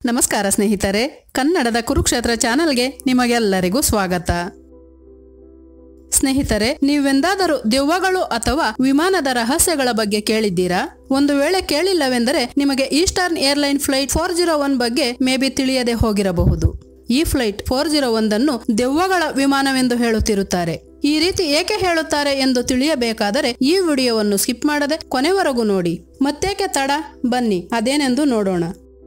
ನಮಸ್ಕಾರ ಸ್ನೇಹಿತರೆ ಕನ್ನಡದ ಕುರುಕ್ಷೇತ್ರ ಚಾನೆಲ್ಗೆ ನಿಮಗೆಲ್ಲರಿಗೂ ಸ್ವಾಗತ ಸ್ನೇಹಿತರೆ ನೀವೆಂದಾದರೂ ದೆವ್ವಗಳು ಅಥವಾ ವಿಮಾನದ ರಹಸ್ಯಗಳ ಬಗ್ಗೆ ಕೇಳಿದ್ದೀರಾ ಒಂದು ವೇಳೆ ಕೇಳಿಲ್ಲವೆಂದರೆ ನಿಮಗೆ Eastern airline flight four zero one ಬಗ್ಗೆ ಮೇ ಬಿ ತಿಳಿಯದೆ ಹೋಗಿರಬಹುದು ಈ ಫ್ಲೈಟ್ ಫೋರ್ ಜೀರೋ ಒಂದನ್ನು ದೆವ್ವಗಳ ವಿಮಾನವೆಂದು ಹೇಳುತ್ತಿರುತ್ತಾರೆ ಈ ರೀತಿ ಏಕೆ ಹೇಳುತ್ತಾರೆ ಎಂದು ತಿಳಿಯಬೇಕಾದರೆ ಈ ವಿಡಿಯೋವನ್ನು ಸ್ಕಿಪ್ ಮಾಡದೆ ಕೊನೆವರೆಗೂ ನೋಡಿ ಮತ್ತೇಕೆ ತಡ ಬನ್ನಿ ಅದೇನೆಂದು ನೋಡೋಣ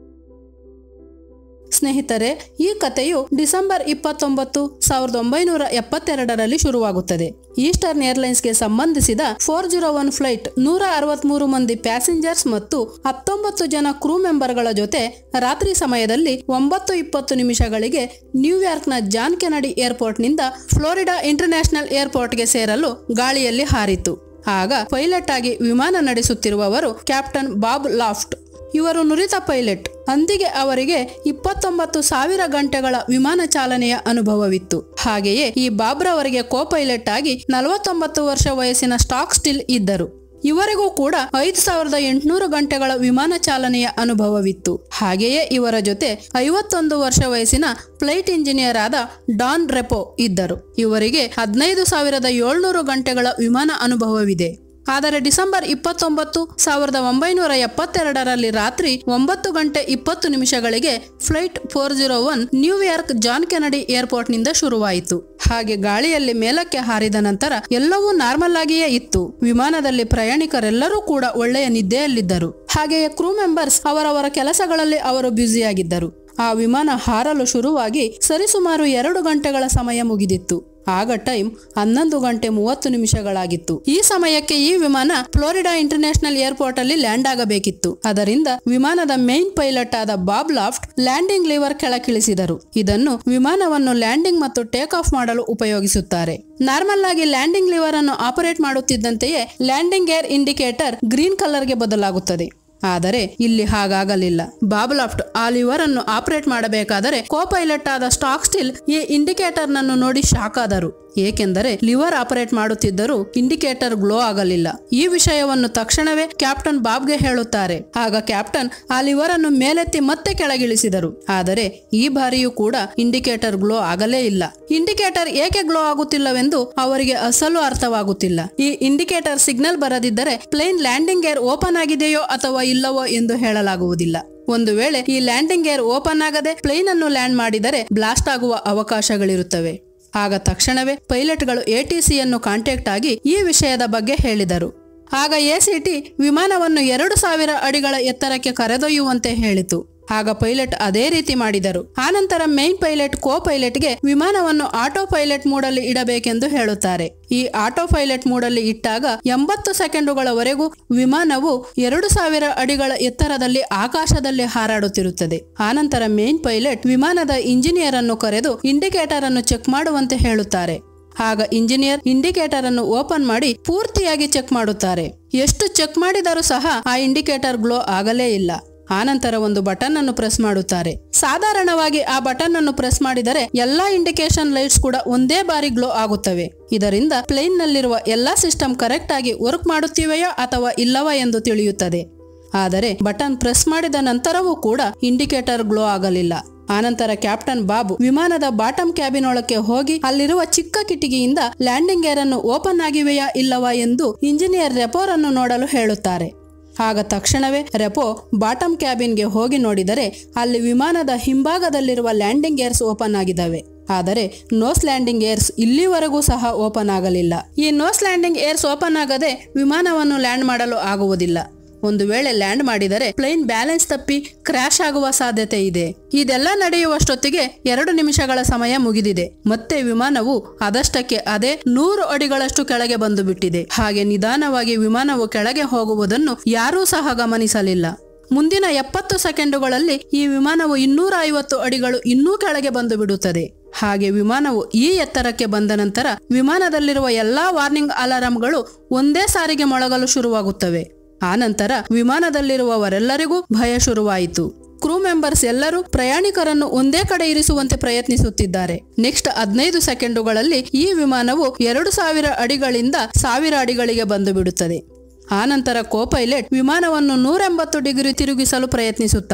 ಸ್ನೇಹಿತರೆ ಈ ಕಥೆಯು ಡಿಸೆಂಬರ್ ಇಪ್ಪತ್ತೊಂಬತ್ತು ಸಾವಿರದ ಒಂಬೈನೂರ ಎಪ್ಪತ್ತೆರಡರಲ್ಲಿ ಶುರುವಾಗುತ್ತದೆ ಈಸ್ಟರ್ನ್ ಏರ್ಲೈನ್ಸ್ಗೆ ಸಂಬಂಧಿಸಿದ ಫೋರ್ ಜೀರೋ ಒನ್ ಫ್ಲೈಟ್ ನೂರ ಅರವತ್ಮೂರು ಮಂದಿ ಪ್ಯಾಸೆಂಜರ್ಸ್ ಮತ್ತು ಹತ್ತೊಂಬತ್ತು ಜನ ಕ್ರೂ ಮೆಂಬರ್ಗಳ ಜೊತೆ ರಾತ್ರಿ ಸಮಯದಲ್ಲಿ ಒಂಬತ್ತು ಇಪ್ಪತ್ತು ನಿಮಿಷಗಳಿಗೆ ನ್ಯೂಯಾರ್ಕ್ನ ಜಾನ್ ಕೆನಡಿ ಏರ್ಪೋರ್ಟ್ನಿಂದ ಫ್ಲೋರಿಡಾ ಇಂಟರ್ನ್ಯಾಷನಲ್ ಏರ್ಪೋರ್ಟ್ಗೆ ಸೇರಲು ಗಾಳಿಯಲ್ಲಿ ಹಾರಿತು ಆಗ ಪೈಲಟ್ ಆಗಿ ವಿಮಾನ ನಡೆಸುತ್ತಿರುವವರು ಕ್ಯಾಪ್ಟನ್ ಬಾಬ್ ಲಾಫ್ಟ್ ಇವರು ನುರಿತ ಪೈಲಟ್ ಅಂದಿಗೆ ಅವರಿಗೆ ಇಪ್ಪತ್ತೊಂಬತ್ತು ಸಾವಿರ ಗಂಟೆಗಳ ವಿಮಾನ ಚಾಲನೆಯ ಅನುಭವವಿತ್ತು ಹಾಗೆಯೇ ಈ ಬಾಬ್ರವರಿಗೆ ಕೋ ಪೈಲಟ್ ಆಗಿ ನಲವತ್ತೊಂಬತ್ತು ವರ್ಷ ವಯಸ್ಸಿನ ಸ್ಟಾಕ್ ಸ್ಟಿಲ್ ಇದ್ದರು ಇವರಿಗೂ ಕೂಡ ಐದು ಸಾವಿರದ ಎಂಟುನೂರು ಗಂಟೆಗಳ ವಿಮಾನ ಚಾಲನೆಯ ಅನುಭವವಿತ್ತು ಹಾಗೆಯೇ ಇವರ ಜೊತೆ ಐವತ್ತೊಂದು ವರ್ಷ ವಯಸ್ಸಿನ ಫ್ಲೈಟ್ ಇಂಜಿನಿಯರ್ ಆದ ಡಾನ್ ರೆಪೋ ಇದ್ದರು ಇವರಿಗೆ ಹದಿನೈದು ಸಾವಿರದ ಏಳ್ನೂರು ಗಂಟೆಗಳ ವಿಮಾನ ಅನುಭವವಿದೆ ಆದರೆ ಡಿಸೆಂಬರ್ ಇಪ್ಪತ್ತೊಂಬತ್ತು ಸಾವಿರದ ಒಂಬೈನೂರ ಎಪ್ಪತ್ತೆರಡರಲ್ಲಿ ರಾತ್ರಿ ಒಂಬತ್ತು ಗಂಟೆ ಇಪ್ಪತ್ತು ನಿಮಿಷಗಳಿಗೆ flight four zero one New York John Kennedy ಏರ್ಪೋರ್ಟ್ನಿಂದ ಶುರುವಾಯಿತು ಹಾಗೆ ಗಾಳಿಯಲ್ಲಿ ಮೇಲಕ್ಕೆ ಹಾರಿದ ನಂತರ ಎಲ್ಲವೂ ನಾರ್ಮಲ್ ಆಗಿಯೇ ಇತ್ತು ವಿಮಾನದಲ್ಲಿ ಪ್ರಯಾಣಿಕರೆಲ್ಲರೂ ಕೂಡ ಒಳ್ಳೆಯ ನಿದ್ದೆಯಲ್ಲಿದ್ದರು ಹಾಗೆಯೇ ಕ್ರೂ ಮೆಂಬರ್ಸ್ ಅವರವರ ಕೆಲಸಗಳಲ್ಲಿ ಅವರು ಬ್ಯುಸಿಯಾಗಿದ್ದರು ಆ ವಿಮಾನ ಹಾರಲು ಶುರುವಾಗಿ ಸರಿಸುಮಾರು ಎರಡು ಗಂಟೆಗಳ ಸಮಯ ಮುಗಿದಿತ್ತು ಆಗ ಟೈಮ್ ಹನ್ನೊಂದು ಗಂಟೆ ಮೂವತ್ತು ನಿಮಿಷಗಳಾಗಿತ್ತು ಈ ಸಮಯಕ್ಕೆ ಈ ವಿಮಾನ ಫ್ಲೋರಿಡಾ ಇಂಟರ್ನ್ಯಾಷನಲ್ ಏರ್ಪೋರ್ಟ್ ಅಲ್ಲಿ ಲ್ಯಾಂಡ್ ಆಗಬೇಕಿತ್ತು ಅದರಿಂದ ವಿಮಾನದ ಮೇನ್ ಪೈಲಟ್ ಆದ ಬಾಬ್ ಲಾಫ್ಟ್ ಲ್ಯಾಂಡಿಂಗ್ ಲಿವರ್ ಕೆಳಕಿಳಿಸಿದರು ಇದನ್ನು ವಿಮಾನವನ್ನು ಲ್ಯಾಂಡಿಂಗ್ ಮತ್ತು ಟೇಕ್ ಆಫ್ ಮಾಡಲು ಉಪಯೋಗಿಸುತ್ತಾರೆ ನಾರ್ಮಲ್ ಆಗಿ ಲ್ಯಾಂಡಿಂಗ್ ಲಿವರ್ ಅನ್ನು ಆಪರೇಟ್ ಮಾಡುತ್ತಿದ್ದಂತೆಯೇ ಲ್ಯಾಂಡಿಂಗ್ ಏರ್ ಇಂಡಿಕೇಟರ್ ಗ್ರೀನ್ ಕಲರ್ಗೆ ಬದಲಾಗುತ್ತದೆ ಆದರೆ ಇಲ್ಲಿ ಹಾಗಾಗಲಿಲ್ಲ ಬಾಬ್ಲಾಫ್ಟ್ ಆ ಲಿವರ್ ಅನ್ನು ಆಪರೇಟ್ ಮಾಡಬೇಕಾದರೆ ಕೋ ಪೈಲಟ್ ಆದ ಸ್ಟಾಕ್ ಸ್ಟಿಲ್ ಈ ಇಂಡಿಕೇಟರ್ ನನ್ನು ನೋಡಿ ಶಾಕ್ ಆದರು ಏಕೆಂದರೆ ಲಿವರ್ ಆಪರೇಟ್ ಮಾಡುತ್ತಿದ್ದರೂ ಇಂಡಿಕೇಟರ್ ಗ್ಲೋ ಆಗಲಿಲ್ಲ ಈ ವಿಷಯವನ್ನು ತಕ್ಷಣವೇ ಕ್ಯಾಪ್ಟನ್ ಬಾಬ್ಗೆ ಹೇಳುತ್ತಾರೆ ಆಗ ಕ್ಯಾಪ್ಟನ್ ಆ ಲಿವರ್ ಅನ್ನು ಮೇಲೆತ್ತಿ ಮತ್ತೆ ಕೆಳಗಿಳಿಸಿದರು ಆದರೆ ಈ ಬಾರಿಯೂ ಕೂಡ ಇಂಡಿಕೇಟರ್ ಗ್ಲೋ ಆಗಲೇ ಇಲ್ಲ ಇಂಡಿಕೇಟರ್ ಏಕೆ ಗ್ಲೋ ಆಗುತ್ತಿಲ್ಲವೆಂದು ಅವರಿಗೆ ಅಸಲು ಅರ್ಥವಾಗುತ್ತಿಲ್ಲ ಈ ಇಂಡಿಕೇಟರ್ ಸಿಗ್ನಲ್ ಬರದಿದ್ದರೆ ಪ್ಲೇನ್ ಲ್ಯಾಂಡಿಂಗ್ ಏರ್ ಓಪನ್ ಆಗಿದೆಯೋ ಅಥವಾ ಇಲ್ಲವೋ ಎಂದು ಹೇಳಲಾಗುವುದಿಲ್ಲ ಒಂದು ವೇಳೆ ಈ ಲ್ಯಾಂಡಿಂಗ್ ಏರ್ ಓಪನ್ ಆಗದೆ ಪ್ಲೇನ್ ಅನ್ನು ಲ್ಯಾಂಡ್ ಮಾಡಿದರೆ ಬ್ಲಾಸ್ಟ್ ಆಗುವ ಅವಕಾಶಗಳಿರುತ್ತವೆ ಆಗ ತಕ್ಷಣವೇ ಪೈಲಟ್ಗಳು ಎಟಿಸಿಯನ್ನು ಕಾಂಟ್ಯಾಕ್ಟ್ ಆಗಿ ಈ ವಿಷಯದ ಬಗ್ಗೆ ಹೇಳಿದರು ಆಗ ಎಸಿಟಿ ವಿಮಾನವನ್ನು ಎರಡು ಸಾವಿರ ಅಡಿಗಳ ಎತ್ತರಕ್ಕೆ ಕರೆದೊಯ್ಯುವಂತೆ ಹೇಳಿತು ಆಗ ಪೈಲಟ್ ಅದೇ ರೀತಿ ಮಾಡಿದರು ಆನಂತರ ಮೈನ್ ಪೈಲಟ್ ಕೋ ಪೈಲಟ್ಗೆ ವಿಮಾನವನ್ನು ಆಟೋ ಪೈಲಟ್ ಮೂಡಲ್ಲಿ ಇಡಬೇಕೆಂದು ಹೇಳುತ್ತಾರೆ ಈ ಆಟೋ ಪೈಲಟ್ ಮೂಡಲ್ಲಿ ಇಟ್ಟಾಗ ಎಂಬತ್ತು ಸೆಕೆಂಡುಗಳವರೆಗೂ ವಿಮಾನವು ಎರಡು ಸಾವಿರ ಅಡಿಗಳ ಎತ್ತರದಲ್ಲಿ ಆಕಾಶದಲ್ಲಿ ಹಾರಾಡುತ್ತಿರುತ್ತದೆ ಆನಂತರ ಮೇನ್ ಪೈಲಟ್ ವಿಮಾನದ ಇಂಜಿನಿಯರ್ ಅನ್ನು ಕರೆದು ಇಂಡಿಕೇಟರ್ ಅನ್ನು ಚೆಕ್ ಮಾಡುವಂತೆ ಹೇಳುತ್ತಾರೆ ಆಗ ಇಂಜಿನಿಯರ್ ಇಂಡಿಕೇಟರ್ ಅನ್ನು ಓಪನ್ ಮಾಡಿ ಪೂರ್ತಿಯಾಗಿ ಚೆಕ್ ಮಾಡುತ್ತಾರೆ ಎಷ್ಟು ಚೆಕ್ ಮಾಡಿದರೂ ಸಹ ಆ ಇಂಡಿಕೇಟರ್ ಗ್ಲೋ ಆಗಲೇ ಇಲ್ಲ ಆನಂತರ ಒಂದು ಬಟನ್ ಅನ್ನು ಪ್ರೆಸ್ ಮಾಡುತ್ತಾರೆ ಸಾಧಾರಣವಾಗಿ ಆ ಬಟನ್ ಅನ್ನು ಪ್ರೆಸ್ ಮಾಡಿದರೆ ಎಲ್ಲಾ ಇಂಡಿಕೇಶನ್ ಲೈಟ್ಸ್ ಕೂಡ ಒಂದೇ ಬಾರಿ ಗ್ಲೋ ಆಗುತ್ತವೆ ಇದರಿಂದ ಪ್ಲೇನ್ ನಲ್ಲಿರುವ ಎಲ್ಲಾ ಸಿಸ್ಟಮ್ ಕರೆಕ್ಟ್ ಆಗಿ ವರ್ಕ್ ಮಾಡುತ್ತಿವೆಯೋ ಅಥವಾ ಇಲ್ಲವ ಎಂದು ತಿಳಿಯುತ್ತದೆ ಆದರೆ ಬಟನ್ ಪ್ರೆಸ್ ಮಾಡಿದ ನಂತರವೂ ಕೂಡ ಇಂಡಿಕೇಟರ್ ಗ್ಲೋ ಆಗಲಿಲ್ಲ ಆನಂತರ ಕ್ಯಾಪ್ಟನ್ ಬಾಬು ವಿಮಾನದ ಬಾಟಮ್ ಕ್ಯಾಬಿನ್ ಒಳಕ್ಕೆ ಹೋಗಿ ಅಲ್ಲಿರುವ ಚಿಕ್ಕ ಕಿಟಿಕಿಯಿಂದ ಲ್ಯಾಂಡಿಂಗ್ ಏರ್ ಅನ್ನು ಓಪನ್ ಆಗಿವೆಯಾ ಇಲ್ಲವಾ ಎಂದು ಇಂಜಿನಿಯರ್ ರೆಪೋರ್ ಅನ್ನು ನೋಡಲು ಹೇಳುತ್ತಾರೆ ಆಗ ತಕ್ಷಣವೇ ರೆಪೋ ಬಾಟಮ್ ಕ್ಯಾಬಿನ್ಗೆ ಹೋಗಿ ನೋಡಿದರೆ ಅಲ್ಲಿ ವಿಮಾನದ ಹಿಂಭಾಗದಲ್ಲಿರುವ ಲ್ಯಾಂಡಿಂಗ್ ಏರ್ಸ್ ಓಪನ್ ಆಗಿದ್ದಾವೆ ಆದರೆ ನೋಸ್ ಲ್ಯಾಂಡಿಂಗ್ ಏರ್ಸ್ ಇಲ್ಲಿವರೆಗೂ ಸಹ ಓಪನ್ ಆಗಲಿಲ್ಲ ಈ ನೋಸ್ ಲ್ಯಾಂಡಿಂಗ್ ಏರ್ಸ್ ಓಪನ್ ಆಗದೆ ವಿಮಾನವನ್ನು ಲ್ಯಾಂಡ್ ಮಾಡಲು ಆಗುವುದಿಲ್ಲ ಒಂದು ವೇಳೆ ಲ್ಯಾಂಡ್ ಮಾಡಿದರೆ ಪ್ಲೇನ್ ಬ್ಯಾಲೆನ್ಸ್ ತಪ್ಪಿ ಕ್ರ್ಯಾಶ್ ಆಗುವ ಸಾಧ್ಯತೆ ಇದೆ ಇದೆಲ್ಲ ನಡೆಯುವಷ್ಟೊತ್ತಿಗೆ ಎರಡು ನಿಮಿಷಗಳ ಸಮಯ ಮುಗಿದಿದೆ ಮತ್ತೆ ವಿಮಾನವು ಅದಷ್ಟಕ್ಕೆ ಅದೇ ನೂರು ಅಡಿಗಳಷ್ಟು ಕೆಳಗೆ ಬಂದು ಬಿಟ್ಟಿದೆ ಹಾಗೆ ನಿಧಾನವಾಗಿ ವಿಮಾನವು ಕೆಳಗೆ ಹೋಗುವುದನ್ನು ಯಾರೂ ಸಹ ಗಮನಿಸಲಿಲ್ಲ ಮುಂದಿನ ಎಪ್ಪತ್ತು ಸೆಕೆಂಡುಗಳಲ್ಲಿ ಈ ವಿಮಾನವು ಇನ್ನೂರ ಐವತ್ತು ಅಡಿಗಳು ಇನ್ನೂ ಕೆಳಗೆ ಬಂದು ಬಿಡುತ್ತದೆ ಹಾಗೆ ವಿಮಾನವು ಈ ಎತ್ತರಕ್ಕೆ ಬಂದ ನಂತರ ವಿಮಾನದಲ್ಲಿರುವ ಎಲ್ಲಾ ವಾರ್ನಿಂಗ್ ಅಲಾರಾಂಗಳು ಒಂದೇ ಸಾರಿಗೆ ಮೊಳಗಲು ಶುರುವಾಗುತ್ತವೆ ಆನಂತರ ವಿಮಾನದಲ್ಲಿರುವವರೆಲ್ಲರಿಗೂ ಭಯ ಶುರುವಾಯಿತು ಕ್ರೂ ಮೆಂಬರ್ಸ್ ಎಲ್ಲರೂ ಪ್ರಯಾಣಿಕರನ್ನು ಒಂದೇ ಕಡೆ ಇರಿಸುವಂತೆ ಪ್ರಯತ್ನಿಸುತ್ತಿದ್ದಾರೆ ನೆಕ್ಸ್ಟ್ ಹದಿನೈದು ಸೆಕೆಂಡುಗಳಲ್ಲಿ ಈ ವಿಮಾನವು ಎರಡು ಸಾವಿರ ಅಡಿಗಳಿಂದ ಸಾವಿರ ಅಡಿಗಳಿಗೆ ಬಂದು ಬಿಡುತ್ತದೆ ಆನಂತರ ಕೋ ಪೈಲಟ್ ವಿಮಾನವನ್ನು ನೂರೆಂಬತ್ತು ಡಿಗ್ರಿ ತಿರುಗಿಸಲು ಪ್ರಯತ್ನಿಸುತ್ತಾರೆ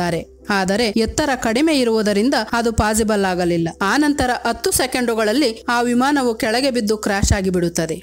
ಆದರೆ ಎತ್ತರ ಕಡಿಮೆ ಇರುವುದರಿಂದ ಅದು ಪಾಸಿಬಲ್ ಆಗಲಿಲ್ಲ ಆನಂತರ ಹತ್ತು ಸೆಕೆಂಡುಗಳಲ್ಲಿ ಆ ವಿಮಾನವು ಕೆಳಗೆ ಬಿದ್ದು ಕ್ರಾಶ್ ಆಗಿಬಿಡುತ್ತದೆ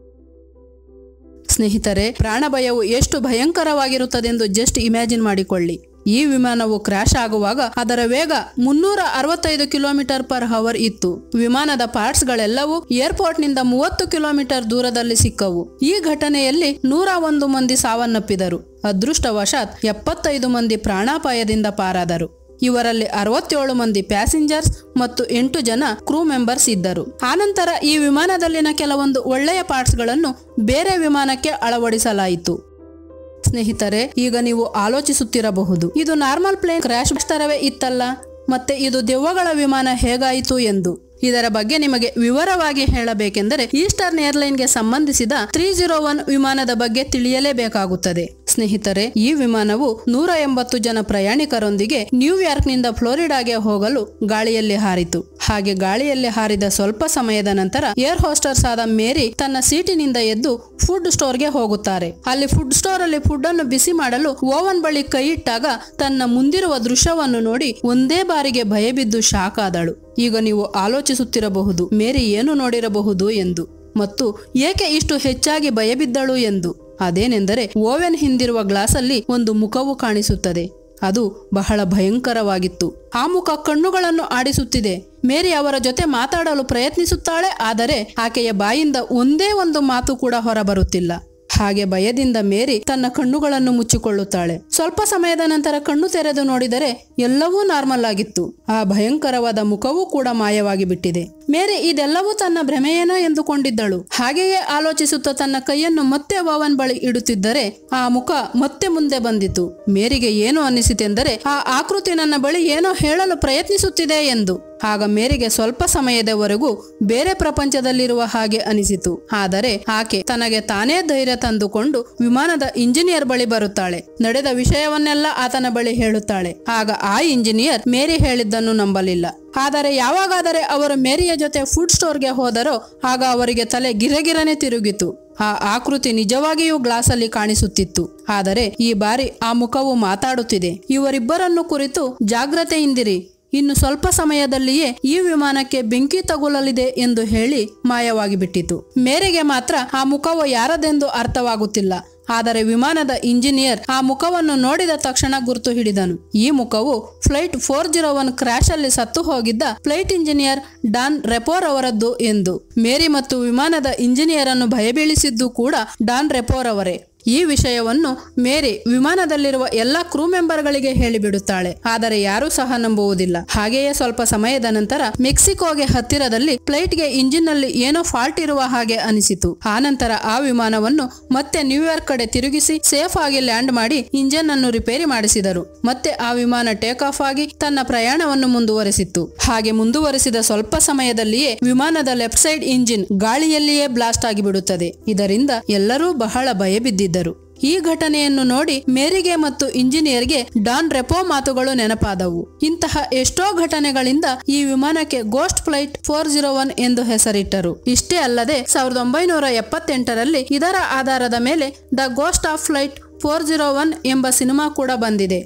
ಸ್ನೇಹಿತರೆ ಪ್ರಾಣಭಯವು ಎಷ್ಟು ಭಯಂಕರವಾಗಿರುತ್ತದೆಂದು ಜಸ್ಟ್ ಇಮ್ಯಾಜಿನ್ ಮಾಡಿಕೊಳ್ಳಿ ಈ ವಿಮಾನವು ಕ್ರಾಶ್ ಆಗುವಾಗ ಅದರ ವೇಗ ಮುನ್ನೂರ ಅರವತ್ತೈದು ಕಿಲೋಮೀಟರ್ ಪರ್ ಹವರ್ ಇತ್ತು ವಿಮಾನದ ಪಾರ್ಟ್ಸ್ಗಳೆಲ್ಲವೂ ಏರ್ಪೋರ್ಟ್ನಿಂದ ಮೂವತ್ತು ಕಿಲೋಮೀಟರ್ ದೂರದಲ್ಲಿ ಸಿಕ್ಕವು ಈ ಘಟನೆಯಲ್ಲಿ ನೂರ ಒಂದು ಮಂದಿ ಸಾವನ್ನಪ್ಪಿದರು ಅದೃಷ್ಟವಶಾತ್ ಎಪ್ಪತ್ತೈದು ಮಂದಿ ಪ್ರಾಣಾಪಾಯದಿಂದ ಪಾರಾದರು ಇವರಲ್ಲಿ ಅರವತ್ತೇಳು ಮಂದಿ ಪ್ಯಾಸೆಂಜರ್ಸ್ ಮತ್ತು ಎಂಟು ಜನ ಕ್ರೂ ಮೆಂಬರ್ಸ್ ಇದ್ದರು ಆನಂತರ ಈ ವಿಮಾನದಲ್ಲಿನ ಕೆಲವೊಂದು ಒಳ್ಳೆಯ ಪಾರ್ಟ್ಸ್ಗಳನ್ನು ಬೇರೆ ವಿಮಾನಕ್ಕೆ ಅಳವಡಿಸಲಾಯಿತು ಸ್ನೇಹಿತರೆ ಈಗ ನೀವು ಆಲೋಚಿಸುತ್ತಿರಬಹುದು ಇದು ನಾರ್ಮಲ್ ಪ್ಲೇನ್ ಕ್ರ್ಯಾಶ್ ತರವೇ ಇತ್ತಲ್ಲ ಮತ್ತೆ ಇದು ದೆವ್ವಗಳ ವಿಮಾನ ಹೇಗಾಯಿತು ಎಂದು ಇದರ ಬಗ್ಗೆ ನಿಮಗೆ ವಿವರವಾಗಿ ಹೇಳಬೇಕೆಂದರೆ ಈಸ್ಟರ್ನ್ ಏರ್ಲೈನ್ಗೆ ಸಂಬಂಧಿಸಿದ ತ್ರೀ ಜೀರೋ ಒನ್ ವಿಮಾನದ ಬಗ್ಗೆ ತಿಳಿಯಲೇಬೇಕಾಗುತ್ತದೆ ಸ್ನೇಹಿತರೆ ಈ ವಿಮಾನವು ನೂರ ಎಂಬತ್ತು ಜನ ಪ್ರಯಾಣಿಕರೊಂದಿಗೆ ನ್ಯೂಯಾರ್ಕ್ನಿಂದ ಫ್ಲೋರಿಡಾಗೆ ಹೋಗಲು ಗಾಳಿಯಲ್ಲಿ ಹಾರಿತು ಹಾಗೆ ಗಾಳಿಯಲ್ಲಿ ಹಾರಿದ ಸ್ವಲ್ಪ ಸಮಯದ ನಂತರ ಏರ್ ಹೋಸ್ಟರ್ಸ್ ಆದ ಮೇರಿ ತನ್ನ ಸೀಟಿನಿಂದ ಎದ್ದು ಫುಡ್ ಸ್ಟೋರ್ಗೆ ಹೋಗುತ್ತಾರೆ ಅಲ್ಲಿ ಫುಡ್ ಸ್ಟೋರ್ ಅಲ್ಲಿ ಫುಡ್ ಅನ್ನು ಬಿಸಿ ಮಾಡಲು ಓವನ್ ಬಳಿ ಕೈ ಇಟ್ಟಾಗ ತನ್ನ ಮುಂದಿರುವ ದೃಶ್ಯವನ್ನು ನೋಡಿ ಒಂದೇ ಬಾರಿಗೆ ಭಯಬಿದ್ದು ಶಾಕ್ ಆದಳು ಈಗ ನೀವು ಆಲೋಚಿಸುತ್ತಿರಬಹುದು ಮೇರಿ ಏನು ನೋಡಿರಬಹುದು ಎಂದು ಮತ್ತು ಏಕೆ ಇಷ್ಟು ಹೆಚ್ಚಾಗಿ ಭಯಬಿದ್ದಳು ಎಂದು ಅದೇನೆಂದರೆ ಓವೆನ್ ಹಿಂದಿರುವ ಗ್ಲಾಸಲ್ಲಿ ಒಂದು ಮುಖವು ಕಾಣಿಸುತ್ತದೆ ಅದು ಬಹಳ ಭಯಂಕರವಾಗಿತ್ತು ಆ ಮುಖ ಕಣ್ಣುಗಳನ್ನು ಆಡಿಸುತ್ತಿದೆ ಮೇರಿ ಅವರ ಜೊತೆ ಮಾತಾಡಲು ಪ್ರಯತ್ನಿಸುತ್ತಾಳೆ ಆದರೆ ಆಕೆಯ ಬಾಯಿಂದ ಒಂದೇ ಒಂದು ಮಾತು ಕೂಡ ಹೊರಬರುತ್ತಿಲ್ಲ ಹಾಗೆ ಭಯದಿಂದ ಮೇರಿ ತನ್ನ ಕಣ್ಣುಗಳನ್ನು ಮುಚ್ಚಿಕೊಳ್ಳುತ್ತಾಳೆ ಸ್ವಲ್ಪ ಸಮಯದ ನಂತರ ಕಣ್ಣು ತೆರೆದು ನೋಡಿದರೆ ಎಲ್ಲವೂ ನಾರ್ಮಲ್ ಆಗಿತ್ತು ಆ ಭಯಂಕರವಾದ ಮುಖವೂ ಕೂಡ ಮಾಯವಾಗಿ ಬಿಟ್ಟಿದೆ ಮೇರಿ ಇದೆಲ್ಲವೂ ತನ್ನ ಭ್ರಮೆಯೇನೋ ಎಂದುಕೊಂಡಿದ್ದಳು ಹಾಗೆಯೇ ಆಲೋಚಿಸುತ್ತಾ ತನ್ನ ಕೈಯನ್ನು ಮತ್ತೆ ಓವನ್ ಬಳಿ ಇಡುತ್ತಿದ್ದರೆ ಆ ಮುಖ ಮತ್ತೆ ಮುಂದೆ ಬಂದಿತು ಮೇರಿಗೆ ಏನು ಅನ್ನಿಸಿತೆಂದರೆ ಆ ಆಕೃತಿ ನನ್ನ ಬಳಿ ಏನೋ ಹೇಳಲು ಪ್ರಯತ್ನಿಸುತ್ತಿದೆ ಎಂದು ಆಗ ಮೇರಿಗೆ ಸ್ವಲ್ಪ ಸಮಯದವರೆಗೂ ಬೇರೆ ಪ್ರಪಂಚದಲ್ಲಿರುವ ಹಾಗೆ ಅನಿಸಿತು ಆದರೆ ಆಕೆ ತನಗೆ ತಾನೇ ಧೈರ್ಯ ತಂದುಕೊಂಡು ವಿಮಾನದ ಇಂಜಿನಿಯರ್ ಬಳಿ ಬರುತ್ತಾಳೆ ನಡೆದ ವಿಷಯವನ್ನೆಲ್ಲ ಆತನ ಬಳಿ ಹೇಳುತ್ತಾಳೆ ಆಗ ಆ ಇಂಜಿನಿಯರ್ ಮೇರಿ ಹೇಳಿದ್ದನ್ನು ನಂಬಲಿಲ್ಲ ಆದರೆ ಯಾವಾಗಾದರೆ ಅವರು ಮೇರಿಯ ಜೊತೆ ಫುಡ್ ಸ್ಟೋರ್ಗೆ ಹೋದರೋ ಆಗ ಅವರಿಗೆ ತಲೆ ಗಿರಗಿರನೆ ತಿರುಗಿತು ಆ ಆಕೃತಿ ನಿಜವಾಗಿಯೂ ಗ್ಲಾಸಲ್ಲಿ ಕಾಣಿಸುತ್ತಿತ್ತು ಆದರೆ ಈ ಬಾರಿ ಆ ಮುಖವು ಮಾತಾಡುತ್ತಿದೆ ಇವರಿಬ್ಬರನ್ನು ಕುರಿತು ಜಾಗ್ರತೆಯಿಂದಿರಿ ಇನ್ನು ಸ್ವಲ್ಪ ಸಮಯದಲ್ಲಿಯೇ ಈ ವಿಮಾನಕ್ಕೆ ಬೆಂಕಿ ತಗುಲಲಿದೆ ಎಂದು ಹೇಳಿ ಮಾಯವಾಗಿ ಬಿಟ್ಟಿತು ಮೇರೆಗೆ ಮಾತ್ರ ಆ ಮುಖವು ಯಾರದೆಂದು ಅರ್ಥವಾಗುತ್ತಿಲ್ಲ ಆದರೆ ವಿಮಾನದ ಇಂಜಿನಿಯರ್ ಆ ಮುಖವನ್ನು ನೋಡಿದ ತಕ್ಷಣ ಗುರುತು ಹಿಡಿದನು ಈ ಮುಖವು flight four zero one crash ಅಲ್ಲಿ ಸತ್ತು ಹೋಗಿದ್ದ ಫ್ಲೈಟ್ ಇಂಜಿನಿಯರ್ ಡಾನ್ ರೆಪೋರ್ ಅವರದ್ದು ಎಂದು ಮೇರಿ ಮತ್ತು ವಿಮಾನದ ಇಂಜಿನಿಯರ್ ಅನ್ನು ಭಯಬೀಳಿಸಿದ್ದು ಕೂಡ ಡಾನ್ ರೆಪೋರ್ ಅವರೇ ಈ ವಿಷಯವನ್ನು ಮೇರಿ ವಿಮಾನದಲ್ಲಿರುವ ಎಲ್ಲ ಕ್ರೂ ಮೆಂಬರ್ಗಳಿಗೆ ಹೇಳಿಬಿಡುತ್ತಾಳೆ ಆದರೆ ಯಾರೂ ಸಹ ನಂಬುವುದಿಲ್ಲ ಹಾಗೆಯೇ ಸ್ವಲ್ಪ ಸಮಯದ ನಂತರ ಮೆಕ್ಸಿಕೋಗೆ ಹತ್ತಿರದಲ್ಲಿ ಫ್ಲೈಟ್ಗೆ ಇಂಜಿನ್ ನಲ್ಲಿ ಏನೋ ಫಾಲ್ಟ್ ಇರುವ ಹಾಗೆ ಅನಿಸಿತು ಆನಂತರ ಆ ವಿಮಾನವನ್ನು ಮತ್ತೆ ನ್ಯೂಯಾರ್ಕ್ ಕಡೆ ತಿರುಗಿಸಿ ಸೇಫ್ ಆಗಿ ಲ್ಯಾಂಡ್ ಮಾಡಿ ಇಂಜಿನ್ ಅನ್ನು ರಿಪೇರಿ ಮಾಡಿಸಿದರು ಮತ್ತೆ ಆ ವಿಮಾನ ಟೇಕ್ ಆಫ್ ಆಗಿ ತನ್ನ ಪ್ರಯಾಣವನ್ನು ಮುಂದುವರೆಸಿತ್ತು ಹಾಗೆ ಮುಂದುವರೆಸಿದ ಸ್ವಲ್ಪ ಸಮಯದಲ್ಲಿಯೇ ವಿಮಾನದ ಲೆಫ್ಟ್ ಸೈಡ್ ಇಂಜಿನ್ ಗಾಳಿಯಲ್ಲಿಯೇ ಬ್ಲಾಸ್ಟ್ ಆಗಿಬಿಡುತ್ತದೆ ಇದರಿಂದ ಎಲ್ಲರೂ ಬಹಳ ಭಯಬಿದ್ದಿದ್ದರು ಈ ಘಟನೆಯನ್ನು ನೋಡಿ ಮೇರಿಗೆ ಮತ್ತು ಇಂಜಿನಿಯರ್ಗೆ ಡಾನ್ ರೆಪೋ ಮಾತುಗಳು ನೆನಪಾದವು ಇಂತಹ ಎಷ್ಟೋ ಘಟನೆಗಳಿಂದ ಈ ವಿಮಾನಕ್ಕೆ ghost flight four zero one ಎಂದು ಹೆಸರಿಟ್ಟರು ಇಷ್ಟೇ ಅಲ್ಲದೆ ಸಾವಿರದ ಒಂಬೈನೂರ ಎಪ್ಪತ್ತೆಂಟರಲ್ಲಿ ಇದರ ಆಧಾರದ ಮೇಲೆ the ghost of flight four zero one ಎಂಬ ಸಿನಿಮಾ ಕೂಡ ಬಂದಿದೆ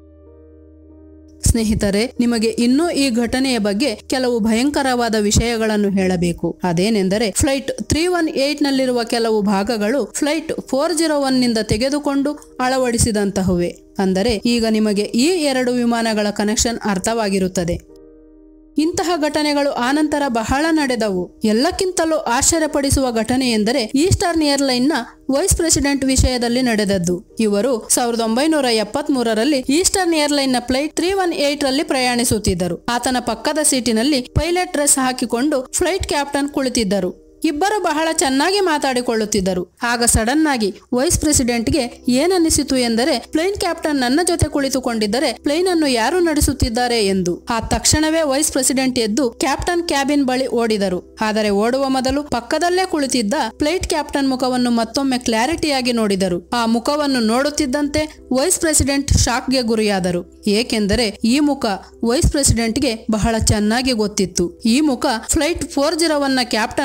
ಸ್ನೇಹಿತರೆ ನಿಮಗೆ ಇನ್ನೂ ಈ ಘಟನೆಯ ಬಗ್ಗೆ ಕೆಲವು ಭಯಂಕರವಾದ ವಿಷಯಗಳನ್ನು ಹೇಳಬೇಕು ಅದೇನೆಂದರೆ ಫ್ಲೈಟ್ ತ್ರೀ ಒನ್ ಏಟ್ ನಲ್ಲಿರುವ ಕೆಲವು ಭಾಗಗಳು ಫ್ಲೈಟ್ ಫೋರ್ ಜೀರೋ ಒನ್ ನಿಂದ ತೆಗೆದುಕೊಂಡು ಅಳವಡಿಸಿದಂತಹುವೆ ಅಂದರೆ ಈಗ ನಿಮಗೆ ಈ ಎರಡು ವಿಮಾನಗಳ ಕನೆಕ್ಷನ್ ಅರ್ಥವಾಗಿರುತ್ತದೆ ಇಂತಹ ಘಟನೆಗಳು ಆನಂತರ ಬಹಳ ನಡೆದವು ಎಲ್ಲಕ್ಕಿಂತಲೂ ಆಶ್ಚರ್ಯಪಡಿಸುವ ಘಟನೆ ಎಂದರೆ ಈಸ್ಟರ್ನ್ ಏರ್ಲೈನ್ನ ವೈಸ್ ಪ್ರೆಸಿಡೆಂಟ್ ವಿಷಯದಲ್ಲಿ ನಡೆದದ್ದು ಇವರು ಸಾವಿರದ ಒಂಬೈನೂರ ಎಪ್ಪತ್ತ್ ಮೂರರಲ್ಲಿ ಈಸ್ಟರ್ನ್ ಏರ್ಲೈನ್ನ ಫ್ಲೈಟ್ ತ್ರೀ ಒನ್ ಏಟ್ ರಲ್ಲಿ ಪ್ರಯಾಣಿಸುತ್ತಿದ್ದರು ಆತನ ಪಕ್ಕದ ಸೀಟಿನಲ್ಲಿ ಪೈಲಟ್ ಡ್ರೆಸ್ ಹಾಕಿಕೊಂಡು ಫ್ಲೈಟ್ ಕ್ಯಾಪ್ಟನ್ ಕುಳಿತಿದ್ದರು ಇಬ್ಬರು ಬಹಳ ಚೆನ್ನಾಗಿ ಮಾತಾಡಿಕೊಳ್ಳುತ್ತಿದ್ದರು ಆಗ ಸಡನ್ ಆಗಿ ವೈಸ್ ಪ್ರೆಸಿಡೆಂಟ್ಗೆ ಏನನ್ನಿಸಿತು ಎಂದರೆ ಪ್ಲೇನ್ ಕ್ಯಾಪ್ಟನ್ ನನ್ನ ಜೊತೆ ಕುಳಿತುಕೊಂಡಿದ್ದರೆ ಪ್ಲೇನ್ ಅನ್ನು ಯಾರು ನಡೆಸುತ್ತಿದ್ದಾರೆ ಎಂದು ಆ ತಕ್ಷಣವೇ ವೈಸ್ ಪ್ರೆಸಿಡೆಂಟ್ ಎದ್ದು ಕ್ಯಾಪ್ಟನ್ ಕ್ಯಾಬಿನ್ ಬಳಿ ಓಡಿದರು ಆದರೆ ಓಡುವ ಮೊದಲು ಪಕ್ಕದಲ್ಲೇ ಕುಳಿತಿದ್ದ ಫ್ಲೈಟ್ ಕ್ಯಾಪ್ಟನ್ ಮುಖವನ್ನು ಮತ್ತೊಮ್ಮೆ ಕ್ಲಾರಿಟಿಯಾಗಿ ನೋಡಿದರು ಆ ಮುಖವನ್ನು ನೋಡುತ್ತಿದ್ದಂತೆ ವೈಸ್ ಪ್ರೆಸಿಡೆಂಟ್ ಶಾಕ್ಗೆ ಗುರಿಯಾದರು ಏಕೆಂದರೆ ಈ ಮುಖ ವೈಸ್ ಪ್ರೆಸಿಡೆಂಟ್ಗೆ ಬಹಳ ಚೆನ್ನಾಗಿ ಗೊತ್ತಿತ್ತು ಈ ಮುಖ ಫ್ಲೈಟ್ ಫೋರ್ ಜೀರೋ ಒನ್ನ ಕ್ಯಾಪ್ಟನ್ ಆದ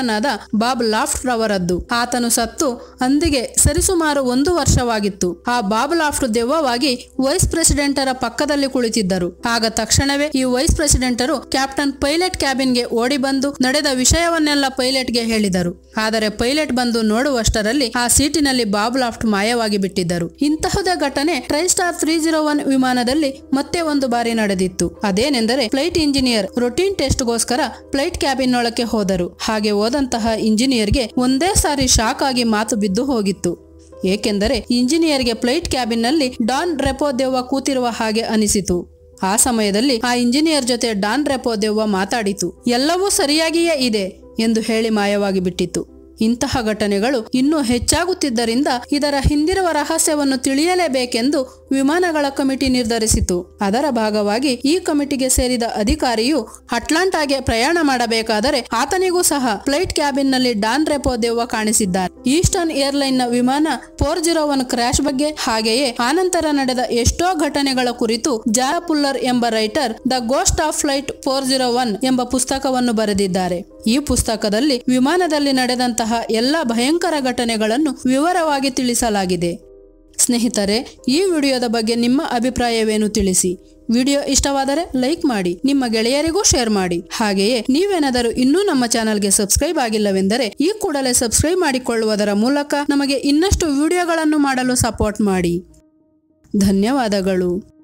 ಬಾಬ್ ಲಾಫ್ಟ್ ರವರದ್ದು ಆತನು ಸತ್ತು ಅಂದಿಗೆ ಸರಿಸುಮಾರು ಒಂದು ವರ್ಷವಾಗಿತ್ತು ಆ ಬಾಬ್ ಲಾಫ್ಟ್ ದೆವ್ವವಾಗಿ ವೈಸ್ ಪ್ರೆಸಿಡೆಂಟರ ಪಕ್ಕದಲ್ಲಿ ಕುಳಿತಿದ್ದರು ಆಗ ತಕ್ಷಣವೇ ಈ ವೈಸ್ ಪ್ರೆಸಿಡೆಂಟರು ಕ್ಯಾಪ್ಟನ್ ಪೈಲಟ್ ಕ್ಯಾಬಿನ್ಗೆ ಓಡಿ ಬಂದು ನಡೆದ ವಿಷಯವನ್ನೆಲ್ಲ ಪೈಲಟ್ಗೆ ಹೇಳಿದರು ಆದರೆ ಪೈಲಟ್ ಬಂದು ನೋಡುವಷ್ಟರಲ್ಲಿ ಆ ಸೀಟಿನಲ್ಲಿ ಬಾಬ್ ಲಾಫ್ಟ್ ಮಾಯವಾಗಿ ಬಿಟ್ಟಿದ್ದರು ಇಂತಹದೇ ಘಟನೆ ಟ್ರೈಸ್ಟಾರ್ ತ್ರೀ ಜೀರೋ ಒನ್ ವಿಮಾನದಲ್ಲಿ ಮತ್ತೆ ಒಂದು ಬಾರಿ ನಡೆದಿತ್ತು ಅದೇನೆಂದರೆ ಫ್ಲೈಟ್ ಇಂಜಿನಿಯರ್ ರೊಟೀನ್ ಟೆಸ್ಟ್ಗೋಸ್ಕರ ಫ್ಲೈಟ್ ಕ್ಯಾಬಿನ್ ಒಳಕ್ಕೆ ಹೋದರು ಹಾಗೆ ಹೋದಂತಹ ಇಂಜಿನಿಯರ್ಗೆ ಒಂದೇ ಸಾರಿ ಶಾಕ್ ಆಗಿ ಮಾತು ಬಿದ್ದು ಹೋಗಿತ್ತು ಏಕೆಂದರೆ ಇಂಜಿನಿಯರ್ಗೆ ಫ್ಲೈಟ್ ಕ್ಯಾಬಿನ್ನಲ್ಲಿ ಡಾನ್ ರೆಪೋ ದೆವ್ವ ಕೂತಿರುವ ಹಾಗೆ ಅನಿಸಿತು ಆ ಸಮಯದಲ್ಲಿ ಆ ಇಂಜಿನಿಯರ್ ಜೊತೆ ಡಾನ್ ರೆಪೋ ದೆವ್ವ ಮಾತಾಡಿತು ಎಲ್ಲವೂ ಸರಿಯಾಗಿಯೇ ಇದೆ ಎಂದು ಹೇಳಿ ಮಾಯವಾಗಿ ಬಿಟ್ಟಿತು ಇಂತಹ ಘಟನೆಗಳು ಇನ್ನೂ ಹೆಚ್ಚಾಗುತ್ತಿದ್ದರಿಂದ ಇದರ ಹಿಂದಿರುವ ರಹಸ್ಯವನ್ನು ತಿಳಿಯಲೇಬೇಕೆಂದು ವಿಮಾನಗಳ ಕಮಿಟಿ ನಿರ್ಧರಿಸಿತು ಅದರ ಭಾಗವಾಗಿ ಈ ಕಮಿಟಿಗೆ ಸೇರಿದ ಅಧಿಕಾರಿಯು ಅಟ್ಲಾಂಟಾಗೆ ಪ್ರಯಾಣ ಮಾಡಬೇಕಾದರೆ ಆತನಿಗೂ ಸಹ ಫ್ಲೈಟ್ ಕ್ಯಾಬಿನ್ನಲ್ಲಿ ಡಾನ್ ರೆಪೋ ದೆವ್ವ ಕಾಣಿಸಿದ್ದಾರೆ ಈಸ್ಟರ್ನ್ ಏರ್ಲೈನ್ನ ವಿಮಾನ ಫೋರ್ ಜೀರೋ ಒನ್ ಕ್ರಾಶ್ ಬಗ್ಗೆ ಹಾಗೆಯೇ ಆನಂತರ ನಡೆದ ಎಷ್ಟೋ ಘಟನೆಗಳ ಕುರಿತು ಜಾರಾ ಪುಲ್ಲರ್ ಎಂಬ writer the ghost of flight four zero one ಎಂಬ ಪುಸ್ತಕವನ್ನು ಬರೆದಿದ್ದಾರೆ ಈ ಪುಸ್ತಕದಲ್ಲಿ ವಿಮಾನದಲ್ಲಿ ನಡೆದಂತಹ ಎಲ್ಲ ಭಯಂಕರ ಘಟನೆಗಳನ್ನು ವಿವರವಾಗಿ ತಿಳಿಸಲಾಗಿದೆ ಸ್ನೇಹಿತರೆ ಈ ವಿಡಿಯೋದ ಬಗ್ಗೆ ನಿಮ್ಮ ಅಭಿಪ್ರಾಯವೇನು ತಿಳಿಸಿ ವಿಡಿಯೋ ಇಷ್ಟವಾದರೆ ಲೈಕ್ ಮಾಡಿ ನಿಮ್ಮ ಗೆಳೆಯರಿಗೂ ಶೇರ್ ಮಾಡಿ ಹಾಗೆಯೇ ನೀವೇನಾದರೂ ಇನ್ನೂ ನಮ್ಮ ಚಾನಲ್ಗೆ ಸಬ್ಸ್ಕ್ರೈಬ್ ಆಗಿಲ್ಲವೆಂದರೆ ಈ ಕೂಡಲೇ ಸಬ್ಸ್ಕ್ರೈಬ್ ಮಾಡಿಕೊಳ್ಳುವುದರ ಮೂಲಕ ನಮಗೆ ಇನ್ನಷ್ಟು ವಿಡಿಯೋಗಳನ್ನು ಮಾಡಲು ಸಪೋರ್ಟ್ ಮಾಡಿ ಧನ್ಯವಾದಗಳು